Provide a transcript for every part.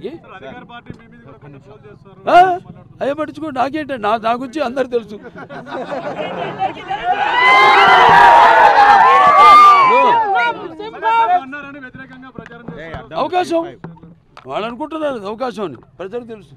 ఏ? అధికార పార్టీ మీ మీద కూడా కొన్ని ట్రోల్ చేస్తున్నారు ఆ? అయ్యే పట్టించుకో నాకేంటే నా నా గురించి అందరు తెలుసు అన్నారని వ్యతిరేకంగా ప్రచారం చేస్తున్నారు అవకాశం వాళ్ళు అనుకుంటున్నారు అది అవకాశం అని ప్రజలకు తెలుసు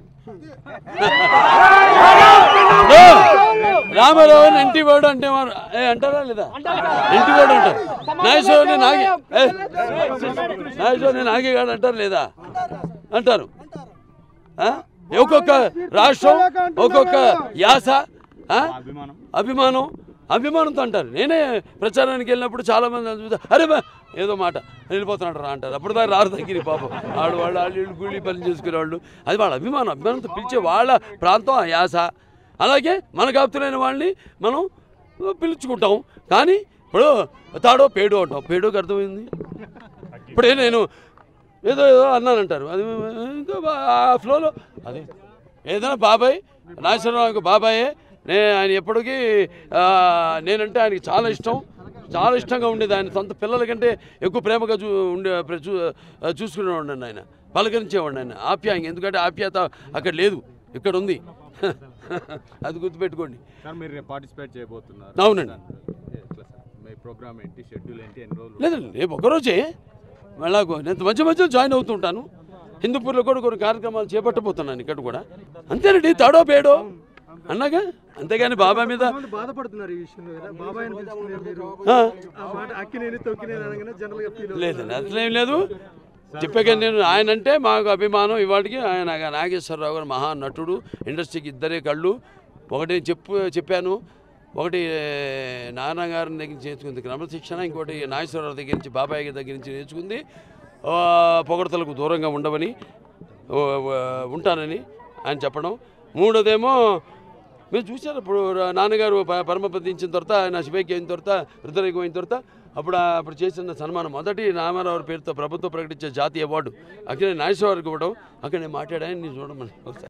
ఓ! రామారావు ఇంటి వాడు అంటే వారు ఏ అంటారా లేదా ఇంటి వాడు అంటారు నాగేశ్వరుని నాగే ఏ, నాగేశ్వరుని నాగేగాడు అంటారు లేదా అంటారు ఆ? ఒక్కొక్క రాష్ట్రం ఒక్కొక్క యాస ఆ? అభిమానం అభిమానంతో అంటారు నేనే ప్రచారానికి వెళ్ళినప్పుడు చాలా మంది నన్ను చూస్తే అరే బా ఏదో మాట వెళ్ళిపోతున్నాడు రా అంటారు అప్పుడు దాకా రారు తగ్గిరి పాపం ఆడు వాళ్ళు వాళ్ళు వీళ్ళు కూలీ పని చేసుకునేవాళ్ళు అది వాళ్ళ అభిమానం అభిమానంతో పిలిచే వాళ్ళ ప్రాంతం ఆ యాస అలాగే మనకు ఆప్తులైన వాళ్ళని మనం పిలుచుకుంటాం కానీ ఇప్పుడు తాడో పేడో అంటాం పేడోకి అర్థమైంది ఇప్పుడే నేను ఏదో ఏదో అన్నానంటారు అది ఇంకా బా- ఆ ఫ్లోలో అది ఏదైనా బాబాయ్ నాగేశ్వరరావుకి బాబాయే నే ఆయన ఎప్పటికీ ఆ, నేనంటే ఆయనకి చాలా ఇష్టం చాలా ఇష్టంగా ఉండేది ఆయన సొంత పిల్లల కంటే ఎక్కువ ప్రేమగా చూ ఉండే ప్ర- చూ చూసుకునేవాడిని ఆయన పలకరించేవాడిని ఆయన ఆప్యాయంగా ఎందుకంటే ఆప్యాయత అక్కడ లేదు ఇక్కడ ఉంది అది గుర్తుపెట్టుకోండి సార్ మీరు రేపు పార్టిసిపేట్ చేయబోతున్నారు అవునండి. ఎట్లా సార్ మీ ప్రోగ్రామ్ ఏంటి షెడ్యూల్ ఏంటి ఎన్ని రోజులు లేదండి రేపు ఒకరోజే మళ్ళా నేను మధ్య మధ్యలో జాయిన్ అవుతుంటాను హిందూపూర్లో కూడా కొన్ని కార్యక్రమాలు చేపట్టబోతున్నాను ఇక్కడ కూడా అంతేనండి తాడో పేడో అన్నాగా అంతేగాని బాబా మీద కొంతమంది బాధపడుతున్నారు ఈ విషయంలో కదా బాబాయ్ అని పిలుచుకునే మీరు ఆ, ఆ మాట అక్కినేని తొక్కినేని అనగానే జనరల్ గా ఫీల్ లేదండి అసలేం లేదు చెప్పాక నేను ఆయన అంటే మాకు అభిమానం ఇవాటికి ఆయన నాగేశ్వరరావు గారు మహా నటుడు ఇండస్ట్రీకి ఇద్దరే కళ్ళు ఒకటి చెప్పు చెప్పాను ఒకటి నాన్నగారి దగ్గర నుంచి నేర్చుకుంది క్రమశిక్షణ ఇంకోటి నాగేశ్వరరావు దగ్గర నుంచి బాబాయ్ గారి దగ్గర నుంచి నేర్చుకుంది ఆ, పొగడతలకు దూరంగా ఉండవని ఓ, ఓ, ఉంటానని ఆయన చెప్పడం మూడోదేమో మీరు చూశారు ఇప్పుడు రా- నాన్నగారు ప- పరమపదించిన తర్వాత ఆయన శివైక్య అయిన తర్వాత రుద్రరేఖం అయిన తర్వాత అప్పుడు ఆ- అప్పుడు చేసిన సన్మానం మొదటి రామారావు పేరుతో ప్రభుత్వం ప్రకటించే జాతీయ అవార్డు అక్కడ నాగేశ్వరరావుకి ఇవ్వడం అక్కడ నేను మాట్లాడాను నేను చూడమని ఒకసారి